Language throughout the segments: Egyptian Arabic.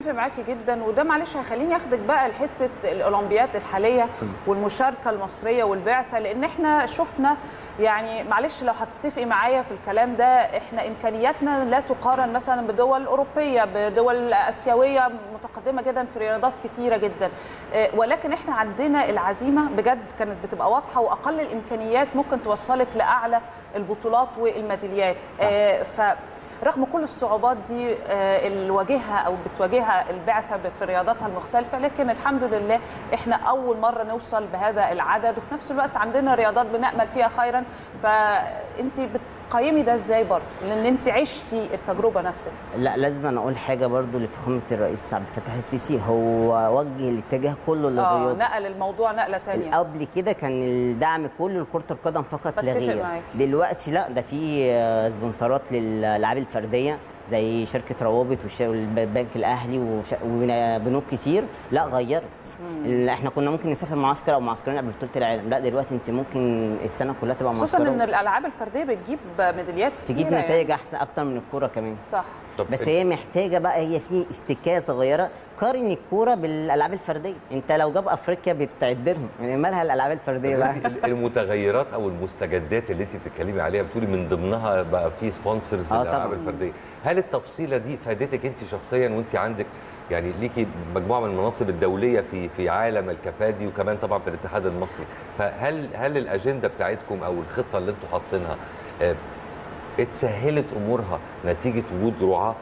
اتفق معاكي جدا وده معلش هيخليني اخدك بقى لحته الاولمبياد الحاليه والمشاركه المصريه والبعثه لان احنا شفنا يعني معلش لو هتتفقي معايا في الكلام ده احنا امكانياتنا لا تقارن مثلا بدول اوروبيه بدول اسيويه متقدمه جدا في رياضات كتيره جدا آه، ولكن احنا عندنا العزيمه بجد كانت بتبقى واضحه واقل الامكانيات ممكن توصلك لاعلى البطولات والميداليات صح. آه، ف رغم كل الصعوبات دي آه، اللي واجهها او بتواجهها البعثه في رياضاتها المختلفه لكن الحمد لله احنا اول مره نوصل بهذا العدد وفي نفس الوقت عندنا رياضات بنامل فيها خيرا فانت بتقيمي ده ازاي برضه لان انت عشتي التجربه نفسها لا لازم أنا اقول حاجه برضو لفخامه الرئيس عبد الفتاح السيسي هو وجه الاتجاه كله اه للرياضه نقل الموضوع نقله ثانيه قبل كده كان الدعم كله لكره القدم فقط لا بتفق غير معاك. دلوقتي لا ده في آه، سبونسرات للالعاب الفرديه زي شركه روابط والش- والبنك الاهلي وش- وبنوك كتير لا غيرت ال- احنا كنا ممكن نسافر معسكر او معسكرين قبل بطوله العالم لا دلوقتي انت ممكن السنه كلها تبقى خصوصا معسكرات ان الالعاب الفرديه بتجيب ميداليات كتير تجيب نتائج احسن اكتر من الكوره كمان صح طب بس هي محتاجه بقى هي في استكايه صغيره قارن الكوره بالالعاب الفرديه انت لو جاب افريقيا بتعدلهم يعني مالها الالعاب الفرديه بقى ال- المتغيرات او المستجدات اللي انت بتتكلمي عليها بتقولي من ضمنها بقى في سبونسرز آه للالعاب طبعاً. الفرديه هل التفصيله دي فادتك انت شخصيا وانت عندك يعني ليكي مجموعه من المناصب الدوليه في في عالم الكبادي وكمان طبعا في الاتحاد المصري فهل هل الاجنده بتاعتكم او الخطه اللي انتم حاطينها آه، اتسهلت امورها نتيجه وجود رعاه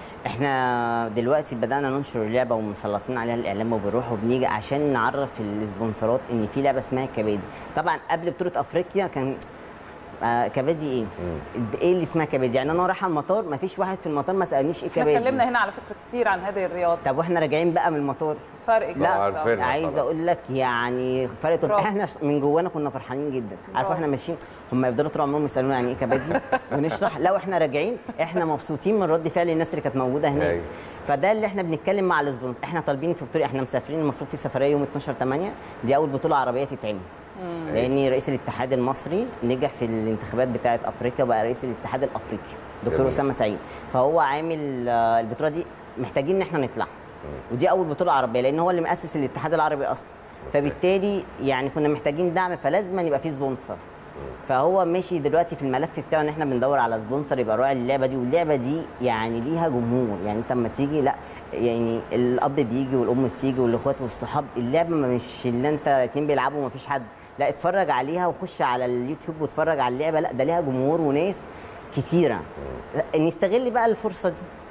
احنا دلوقتي بدانا ننشر اللعبه ومسلطين عليها الاعلام وبنروح وبنيجي عشان نعرف السبونسرات ان في لعبه اسمها كبادي طبعا قبل بطوله افريقيا كان آه كبادي ايه؟ ايه اللي اسمها كبادي؟ يعني انا رايحه المطار ما فيش واحد في المطار ما سالنيش ايه احنا كبادي اتكلمنا هنا على فكره كتير عن هذه الرياضه طب واحنا راجعين بقى من المطار فرق كبير لا عارفينها عايز طبعاً. اقول لك يعني فرق طول برافو. احنا من جوانا كنا فرحانين جدا عارفه برافو. احنا ماشيين هم يفضلوا طول عمرهم يسالونا يعني ايه كبادي ونشرح لو احنا راجعين احنا مبسوطين من رد فعل الناس اللي كانت موجوده هناك أيوة. فده اللي احنا بنتكلم مع السبونسر احنا طالبين في بطوله احنا مسافرين المفروض في سفريه يوم 12 8 دي اول بطوله عربيه تتعمل لان رئيس الاتحاد المصري نجح في الانتخابات بتاعه افريقيا وبقى رئيس الاتحاد الافريقي دكتور جميل. اسامه سعيد فهو عامل آه، البطوله دي محتاجين ان احنا نطلع ودي اول بطوله عربيه لان هو اللي مؤسس الاتحاد العربي اصلا فبالتالي يعني كنا محتاجين دعم فلازم يبقى في سبونسر فهو ماشي دلوقتي في الملف بتاعه ان احنا بندور على سبونسر يبقى راعي اللعبه دي واللعبه دي يعني ليها جمهور يعني انت اما تيجي لا يعني الاب بيجي والام بتيجي والاخوات والصحاب اللعبه ما مش اللي انت اتنين بيلعبوا وما فيش حد لا اتفرج عليها وخش على اليوتيوب واتفرج على اللعبه لا ده ليها جمهور وناس كتيره نستغل بقى الفرصه دي